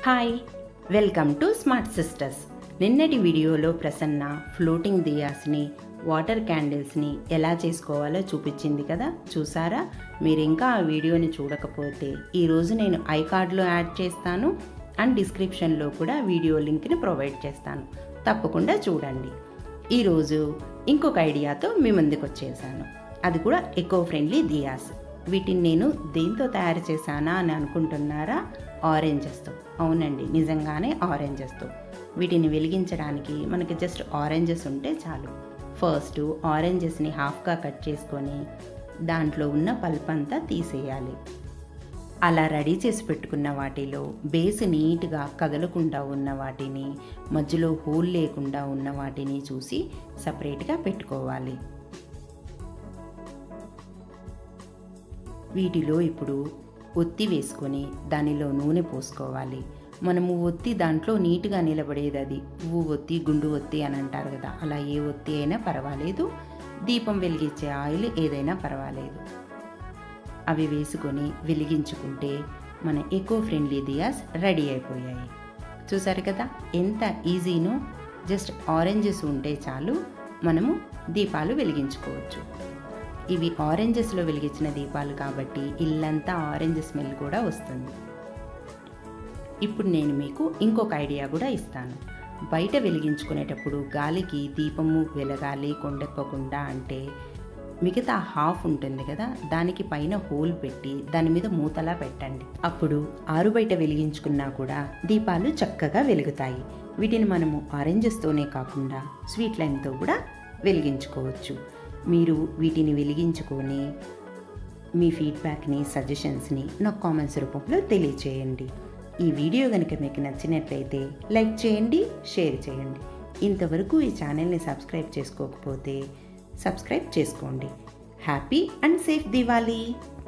hi welcome to smart sisters నిన్నటి వీడియోలో Prasanna floating దియాస్ని వాటర్ క్యాండిల్స్ని ఎలా చేసుకోవాలో చూపించింది కదా చూసారా మీరు ఇంకా ఆ వీడియోని చూడకపోతే ఈరోజు నేను ఐ కార్డ్లో యాడ్ చేస్తాను అండ్ డిస్క్రిప్షన్లో కూడా వీడియో లింక్ని ప్రొవైడ్ చేస్తాను తప్పకుండా చూడండి ఈరోజు ఇంకొక ఐడియాతో మీ ముందుకు వచ్చేసాను అది కూడా ఎకో ఫ్రెండ్లీ దియాస్ వీటిని నేను దేంతో తయారు చేశానా అని అనుకుంటున్నారా ఆరెంజెస్తో అవునండి నిజంగానే ఆరెంజెస్తో వీటిని వెలిగించడానికి మనకి జస్ట్ ఆరెంజెస్ ఉంటే చాలు ఫస్ట్ ఆరెంజెస్ని హాఫ్గా కట్ చేసుకొని దాంట్లో ఉన్న పల్ప్ అంతా తీసేయాలి అలా రెడీ చేసి పెట్టుకున్న వాటిలో బేస్ నీట్గా కదలకుండా ఉన్న వాటిని మధ్యలో హోల్ లేకుండా ఉన్న వాటిని చూసి సపరేట్గా పెట్టుకోవాలి వీటిలో ఇప్పుడు ఒత్తి వేసుకొని దానిలో నూనె పోసుకోవాలి మనము ఒత్తి దాంట్లో నీట్గా నిలబడేది అది పువ్వు ఒత్తి గుండు ఒత్తి అని అంటారు కదా అలా ఏ ఒత్తి అయినా పర్వాలేదు దీపం వెలిగించే ఆయిల్ ఏదైనా పర్వాలేదు అవి వేసుకొని వెలిగించుకుంటే మన ఎకో ఫ్రెండ్లీ దియాస్ రెడీ అయిపోయాయి చూసారు కదా ఎంత ఈజీనో జస్ట్ ఆరెంజెస్ ఉంటే చాలు మనము దీపాలు వెలిగించుకోవచ్చు ఇవి ఆరెంజెస్లో వెలిగించిన దీపాలు కాబట్టి ఇల్లంతా ఆరెంజ్ స్మెల్ కూడా వస్తుంది ఇప్పుడు నేను మీకు ఇంకొక ఐడియా కూడా ఇస్తాను బయట వెలిగించుకునేటప్పుడు గాలికి దీపము వెలగాలి కొండెక్కకుండా అంటే మిగతా హాఫ్ ఉంటుంది కదా దానికి పైన హోల్ పెట్టి దాని మీద మూతలా పెట్టండి అప్పుడు ఆరు బయట వెలిగించుకున్నా కూడా దీపాలు చక్కగా వెలుగుతాయి వీటిని మనము ఆరెంజెస్తోనే కాకుండా స్వీట్ లైమ్తో కూడా వెలిగించుకోవచ్చు మీరు వీటిని వెలిగించుకొని మీ ఫీడ్బ్యాక్ని సజెషన్స్ని నాకు కామెంట్స్ రూపంలో తెలియచేయండి ఈ వీడియో కనుక మీకు నచ్చినట్లయితే లైక్ చేయండి షేర్ చేయండి ఇంతవరకు ఈ ఛానల్ని సబ్స్క్రైబ్ చేసుకోకపోతే సబ్స్క్రైబ్ చేసుకోండి హ్యాపీ అండ్ సేఫ్ దివాళీ